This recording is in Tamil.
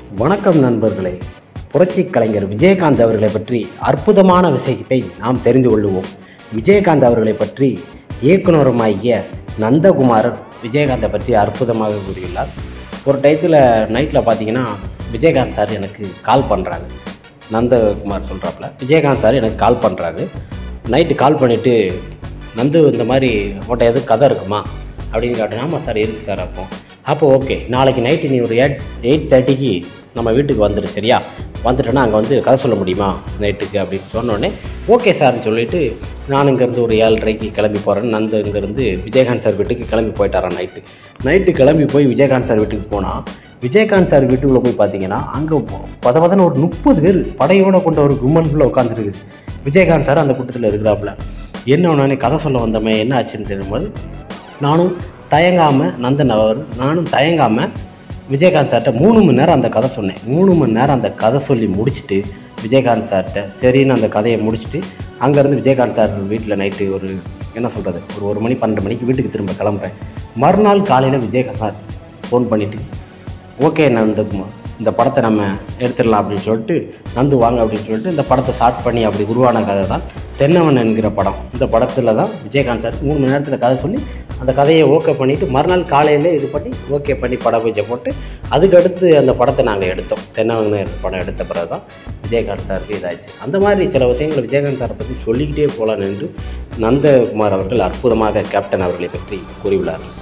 வணக்கம் நண்பர்களே புரட்சி கலைஞர் விஜயகாந்த் அவர்களை பற்றி அற்புதமான விஷயத்தை நாம் தெரிந்து கொள்ளுவோம் விஜயகாந்த் அவர்களை பற்றி இயக்குனருமாகிய நந்தகுமார் விஜயகாந்தை பற்றி அற்புதமாக கூறியுள்ளார் ஒரு டயத்தில் நைட்டில் பார்த்தீங்கன்னா விஜயகாந்த் சார் எனக்கு கால் பண்ணுறாங்க நந்தகுமார் சொல்கிறாப்புல விஜயகாந்த் சார் எனக்கு கால் பண்ணுறாரு நைட்டு கால் பண்ணிவிட்டு நந்து இந்த மாதிரி உன்ட்ட எதுவும் கதை இருக்குமா அப்படின்னு கேட்டேன் ஆமாம் சார் இருக்கு சார் அப்போ அப்போ ஓகே நாளைக்கு நைட்டு நீ ஒரு எயிட் எயிட் தேர்ட்டிக்கு நம்ம வீட்டுக்கு வந்துடு சரியா வந்துட்டேன்னா அங்கே வந்து கதை சொல்ல முடியுமா நைட்டுக்கு அப்படின்னு சொன்னோடனே ஓகே சார்னு சொல்லிட்டு நான் இங்கேருந்து ஒரு ஏழரைக்கு கிளம்பி போகிறேன் நந்து இங்கேருந்து விஜயகாந்த் சார் வீட்டுக்கு கிளம்பி போயிட்டாரான் நைட்டு நைட்டு கிளம்பி போய் விஜயகாந்த் சார் வீட்டுக்கு போனால் விஜயகாந்த் சார் வீட்டுக்குள்ளே போய் பார்த்தீங்கன்னா அங்கே பத பதன ஒரு முப்பது பேர் படையோட கொண்ட ஒரு கும்பலுக்குள்ளே உட்காந்துருக்குது விஜயகாந்த் சார் அந்த கூட்டத்தில் இருக்கிறாப்புல என்ன ஒன்று கதை சொல்ல வந்தோமே என்ன ஆச்சுன்னு தெரியும்போது நானும் தயங்காமல் நந்தன் அவர் நானும் தயங்காமல் விஜயகாந்த் சார்கிட்ட மூணு மணி நேரம் அந்த கதை சொன்னேன் மூணு மணி நேரம் அந்த கதை சொல்லி முடிச்சுட்டு விஜயகாந்த் சார்கிட்ட சரின்னு அந்த கதையை முடிச்சுட்டு அங்கேருந்து விஜயகாந்த் சார் வீட்டில் நைட்டு ஒரு என்ன சொல்கிறது ஒரு ஒரு மணி பன்னெண்டு மணிக்கு வீட்டுக்கு திரும்ப கிளம்புறேன் மறுநாள் காலையில் விஜயகாந்த் சார் ஃபோன் பண்ணிவிட்டு ஓகே நந்தகுமார் இந்த படத்தை நம்ம எடுத்துடலாம் அப்படின்னு சொல்லிட்டு நந்து வாங்க அப்படின்னு சொல்லிட்டு இந்த படத்தை ஸ்டார்ட் பண்ணி அப்படி உருவான கதை தான் தென்னவன் என்கிற படம் இந்த படத்தில் தான் விஜயகாந்த் சார் மூணு மணி நேரத்தில் கதை சொல்லி அந்த கதையை ஓகே பண்ணிவிட்டு மறுநாள் காலையில் இது பண்ணி ஓகே பண்ணி பட பூஜை போட்டு அதுக்கடுத்து அந்த படத்தை நாங்கள் எடுத்தோம் தென்னவன் படம் எடுத்த பிறகு தான் விஜயகாந்த் சாருக்கு இதாச்சு அந்த மாதிரி சில விஷயங்களை விஜயகாந்த் சாரை பற்றி சொல்லிக்கிட்டே போகலான்னு என்று நந்தகுமார் அவர்கள் அற்புதமாக கேப்டன் அவர்களை பற்றி கூறியுள்ளார்கள்